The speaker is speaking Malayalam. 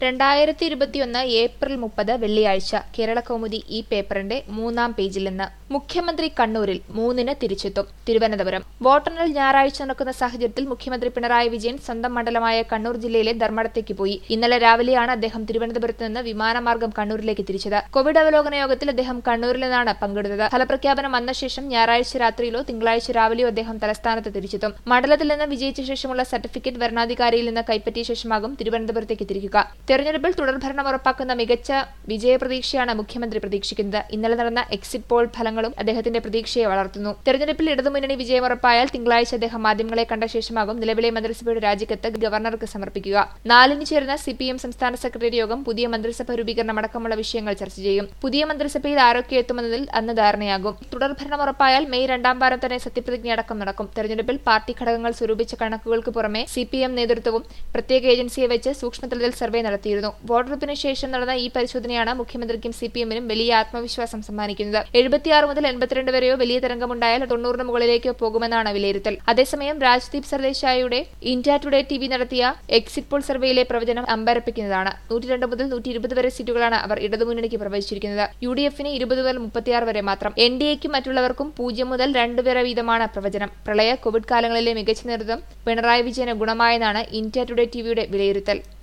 രണ്ടായിരത്തി ഇരുപത്തിയൊന്ന് ഏപ്രിൽ മുപ്പത് വെള്ളിയാഴ്ച കേരള കൗമുദി ഈ പേപ്പറിന്റെ മൂന്നാം പേജിൽ നിന്ന് മുഖ്യമന്ത്രി കണ്ണൂരിൽ മൂന്നിന് തിരിച്ചെത്തും തിരുവനന്തപുരം വോട്ടെണ്ണൽ ഞായറാഴ്ച നടക്കുന്ന സാഹചര്യത്തിൽ മുഖ്യമന്ത്രി പിണറായി വിജയൻ സ്വന്തം മണ്ഡലമായ കണ്ണൂർ ജില്ലയിലെ ധർമ്മടത്തേക്ക് പോയി ഇന്നലെ രാവിലെയാണ് അദ്ദേഹം തിരുവനന്തപുരത്ത് നിന്ന് വിമാനമാർഗം കണ്ണൂരിലേക്ക് തിരിച്ചത് കോവിഡ് അവലോകന യോഗത്തിൽ അദ്ദേഹം കണ്ണൂരിൽ നിന്നാണ് പങ്കെടുത്തത് ഫലപ്രഖ്യാപനം വന്ന ശേഷം ഞായറാഴ്ച രാത്രിയിലോ തിങ്കളാഴ്ച രാവിലെയോ അദ്ദേഹം തലസ്ഥാനത്ത് തിരിച്ചെത്തും മണ്ഡലത്തിൽ നിന്ന് വിജയിച്ച ശേഷമുള്ള സർട്ടിഫിക്കറ്റ് വരണാധികാരിയിൽ നിന്ന് കൈപ്പറ്റിയ ശേഷമാകും തിരുവനന്തപുരത്തേക്ക് തിരിക്കുക തെരഞ്ഞെടുപ്പിൽ തുടർഭരണം ഉറപ്പാക്കുന്ന മികച്ച വിജയപ്രതീക്ഷയാണ് മുഖ്യമന്ത്രി പ്രതീക്ഷിക്കുന്നത് ഇന്നലെ നടന്ന എക്സിറ്റ് പോൾ ഫലങ്ങളും അദ്ദേഹത്തിന്റെ പ്രതീക്ഷയെ വളർത്തുന്നു തെരഞ്ഞെടുപ്പിൽ ഇടതുമുന്നണി വിജയം ഉറപ്പായാൽ തിങ്കളാഴ്ച അദ്ദേഹം മാധ്യമങ്ങളെ കണ്ട ശേഷമാകും നിലവിലെ മന്ത്രിസഭയുടെ രാജിക്കത്ത് ഗവർണർക്ക് സമർപ്പിക്കുക നാലിന് ചേരുന്ന സി പി എം സംസ്ഥാന സെക്രട്ടറി യോഗം പുതിയ മന്ത്രിസഭ രൂപീകരണം അടക്കമുള്ള വിഷയങ്ങൾ ചർച്ച ചെയ്യും പുതിയ മന്ത്രിസഭയിൽ ആരൊക്കെ എത്തുമെന്നതിൽ അന്ന് ധാരണയാകും തുടർഭരണം ഉറപ്പായാൽ മെയ് രണ്ടാം വാരം തന്നെ സത്യപ്രതിജ്ഞ അടക്കം നടക്കും തെരഞ്ഞെടുപ്പിൽ പാർട്ടി ഘടകങ്ങൾ സ്വരൂപിച്ച കണക്കുകൾക്ക് പുറമെ സി പി എം നേതൃത്വവും പ്രത്യേക ഏജൻസിയെ വെച്ച് സൂക്ഷ്മതലത്തിൽ സർവേ നടത്തിയിരുന്നു വോട്ടെടുപ്പിന് ശേഷം നടന്ന ഈ പരിശോധനയാണ് മുഖ്യമന്ത്രിക്കും സി പി എമ്മിനും വലിയ ആത്മവിശ്വാസം സമ്മാനിക്കുന്നത് എഴുപത്തിയാറ് മുതൽ എൺപത്തിരണ്ട് വരെയോ വലിയ തരംഗമുണ്ടായാൽ തൊണ്ണൂറിന് മുകളിലേക്കോ പോകുമെന്നാണ് വിലയിരുത്തൽ അതേസമയം രാജ്ദീപ് സർദേശായിയുടെ ഇന്ത്യ ടുഡേ ടി വി നടത്തിയ എക്സിറ്റ് പോൾ സർവേയിലെ പ്രവചനം അമ്പരപ്പിക്കുന്നതാണ് നൂറ്റിരണ്ട് മുതൽ നൂറ്റി ഇരുപത് വരെ സീറ്റുകളാണ് അവർ ഇടതുമുന്നണിക്ക് പ്രവചിച്ചിരിക്കുന്നത് യു ഡി എഫിന് ഇരുപത് മുതൽ മുപ്പത്തിയാറ് വരെ മാത്രം എൻ ഡി എക്കും മറ്റുള്ളവർക്കും പൂജ്യം മുതൽ രണ്ട് വരെ വീതമാണ് പ്രവചനം പ്രളയ കോവിഡ് കാലങ്ങളിലെ മികച്ച നേതൃത്വം പിണറായി വിജയന് ഗുണമായെന്നാണ് ഇന്ത്യ ടുഡേ ടിവിയുടെ വിലയിരുത്തൽ